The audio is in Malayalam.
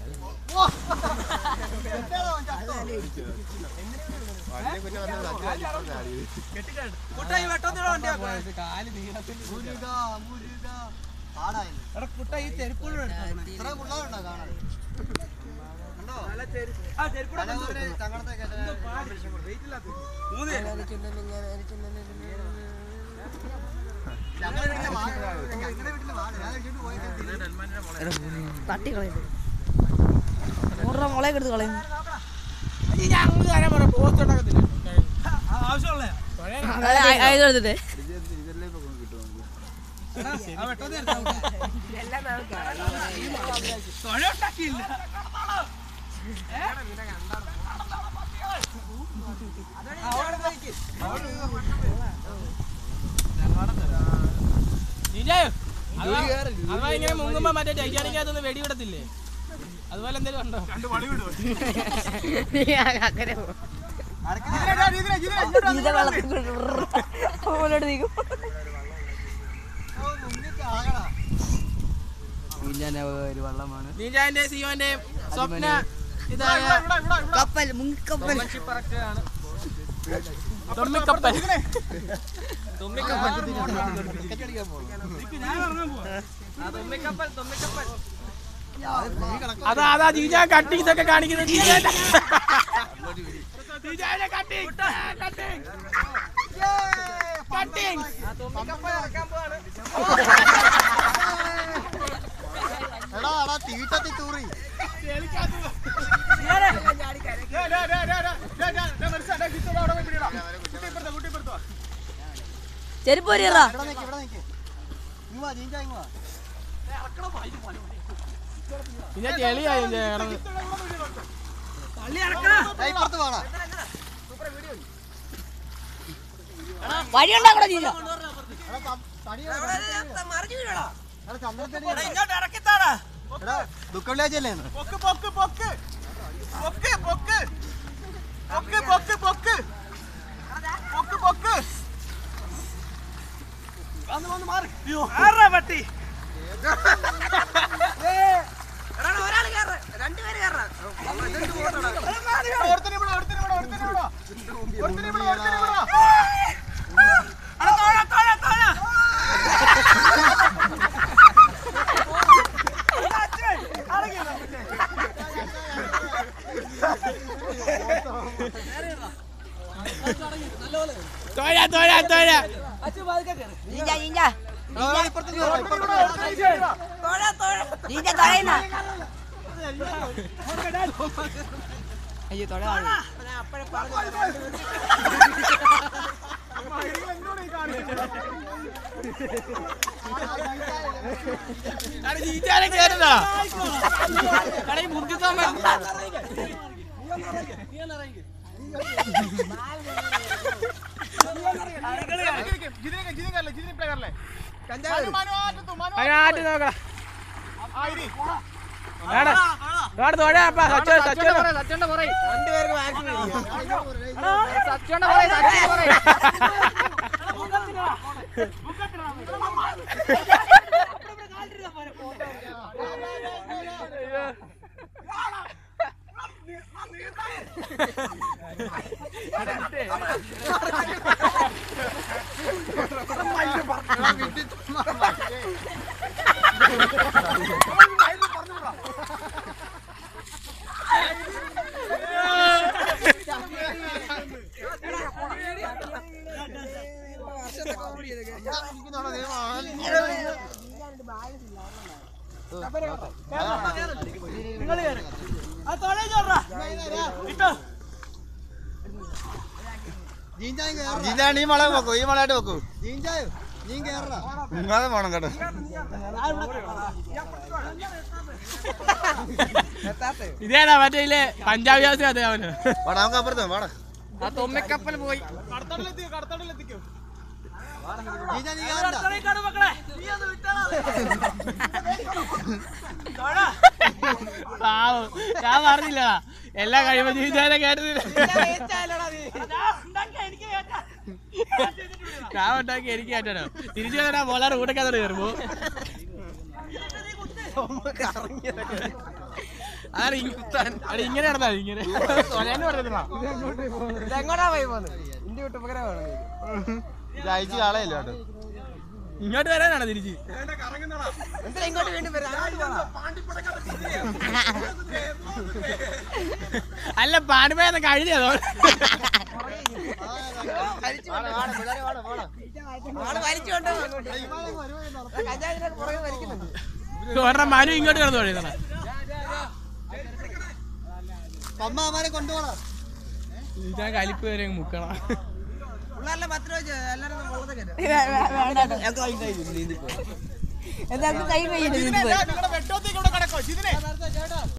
കുട്ടായി വെട്ടത്തിലോ വണ്ടി കാല് നീളത്തിൽ മുരുക മുരുക പാടായി എടാ കുട്ടായി ഈ ചെരുപ്പൂടെ എടുത്തോ ഇത്ര പിള്ളേരുണ്ടോ കാണാൻ കണ്ടോ ആ ചെരുപ്പൂടെ പലവരെ തങ്ങളത്തെ മൂന്ന് ഞങ്ങളുടെ വീട്ടിലെ വാഴ ഞങ്ങളുടെ വീട്ടിലെ വാഴ ഞാൻ ഇങ്ങോട്ട് പോയി തട്ടി കളയുന്നു നൂറ് രൂപ മുളയൊക്കെ എടുത്ത് കളയുന്നു ഞങ്ങൾ തരാൻ പറയാം പോസ്റ്റ് ഉണ്ടാക്കത്തില്ല ആവശ്യമുള്ള ഇത് എടുത്തിട്ട് ആ വെട്ടത്തിൽ എടുത്താ തൊഴണ്ടാക്കിയില്ല നീജായോ അഥവാ അഥവാ ഇങ്ങനെ മുങ്ങുമ്പോ മറ്റേ ടൈറ്റാനിക്കകത്തൊന്ന് വെടിവിടത്തില്ലേ അതുപോലെ എന്തെങ്കിലും ഉണ്ടോ അങ്ങനെ പോകും. ഇത് വെള്ളത്തിൽ മുന്നോട്ട് നീക്കും ഒരു വള്ളമാണ് നീജാന്റെ സിയോന്റെ സ്വപ്ന ഇതായ കപ്പൽ മുങ്ങിക്കപ്പൽ പറക്കുകയാണ് തൊമ്മിക്കപ്പൽ തൊമ്മിക്കപ്പൽ ഞാൻ ഇറങ്ങാൻ പോവാ ആ, തൊമ്മിക്കപ്പൽ തൊമ്മിക്കപ്പൽ അതാ അതാ ജീജാ കട്ടിങ്സ് ഒക്കെ കാണിക്കുന്നത് ജീജാന്റെ ജീജാന്റെ കട്ടിങ് കട്ടിങ് കട്ടിങ് എടാ എടാ തീട്ടത്തി തൂറി ചെരുപ്പ് വരികടാ ഇവിടെ നിക്ക് ഇവിടെ നിക്ക് ഇങ്ങ് വാ ജീഞ്ചാ ഇങ്ങ് വാ പിന്നെ ചെളിയായി ഇതിന്റെ കിടന്ന് ഏയ്, ഇപ്പുറത്ത് വാടാ വഴി ഉണ്ടാക്കണോ ജീജ എടാ ത- തടി എടാ, എടാ ചന്ദ്രത്തടി ഇങ്ങോട്ട് ഇറക്കിത്താടാ എടാ ദുഃഖവെള്ളിയാഴ്ചയല്ലേ ഇന്ന്? പൊക്ക് പൊക്ക് പൊക്ക് പൊക്ക് പൊക്ക് പൊക്ക് പൊക്ക് പൊക്ക് പൊക്ക് പൊക്ക് വന്ന് വന്ന് മാറി ആറാ പട്ടി തോഴ തോഴ തോഴ ജീജ ജീജ എടാ, ഇപ്പുറത്ത് നീ വാ, ഇപ്പുറത്ത് നീ വാ. ജീജ തടയുന്ന അയ്യോ തൊഴ ജീജാനെ കേറുന്നോ എടാ ഈ മുറുക്കിത്താൻ അതിനാട്ട് നോക്കാം എടാ എടാ തോഴ അപ്പ സച്ച സച്ച സച്ചോണ്ട പറയും രണ്ടുപേർക്ക് സച്ചോണ്ട പറയും സച്ചോണ്ട പറയും ജീഞ്ചായും കേറടാ. ജീജാ നീ മള വെക്കൂ ഈ മളായിട്ട് വെക്കൂ ജീഞ്ചായോ നീ കേറടാ അത് പോണം കേട്ടോ ഇതേടാ മറ്റേ ഇല്ലേ പഞ്ചാബ് ഹൗസ് അതെ അവന് വാടാ നമുക്ക് അപ്പുറത്ത് വാടാ ആ തൊമ്മിക്കപ്പൽ പോയി ജീഞ്ചാ നീ കേറണ്ട പാവം ഞാൻ പറഞ്ഞില്ല എല്ലാ കഴിയുമ്പോ ജീവിച്ചാലെ കേട്ടതില്ല ഞാൻ ഉണ്ടാക്കി എനിക്ക് കേട്ടോ തിരിച്ചു വന്നാ മോളാറ് കൂട്ടക്കാത്തോട് കയറുമ്പോ അതാണ് ഇ- അല്ല, ഇങ്ങനെ നടന്നാ മതി, ഇങ്ങനെ തൊഴാന്ന് പറഞ്ഞില്ല ഇതെങ്ങോട്ടാ പോയി പോന്ന് ഇന്ത്യ വിട്ട് ഉപഗ്രഹമാണ് ഇത് അയച്ച് കളയല്ലോ കേട്ടോ ഇങ്ങോട്ട് വരാനാണ് തിരിച്ച് എന്തിനാ ഇങ്ങോട്ട് വീണ്ടും വരാം അങ്ങോട്ട് പോകാം അല്ല പാടുപോയെന്ന് കഴിഞ്ഞതോ ആള് വലിച്ചോണ്ടോ കഞ്ചാവിനൊക്കെ പുറകെ വലിക്കുന്നുണ്ട് ഒരെണ്ണം മനു ഇങ്ങോട്ട് കിടന്നു പറയുന്നത് അമ്മമാരെ കൊണ്ടുപോകണം ഞാൻ കലിപ്പ് വരെ അങ്ങ് മുക്കണം പിള്ളേരെല്ലാം പത്ത് രൂപ വെച്ച് എല്ലാവരും വെള്ളത്തിൽ കയറ്റും എന്താ കൈ വയ്യുന്നത് നിങ്ങളുടെ വെട്ടോത്തേക്ക് ഇവിടെ കിടക്കോ ഇതിനെ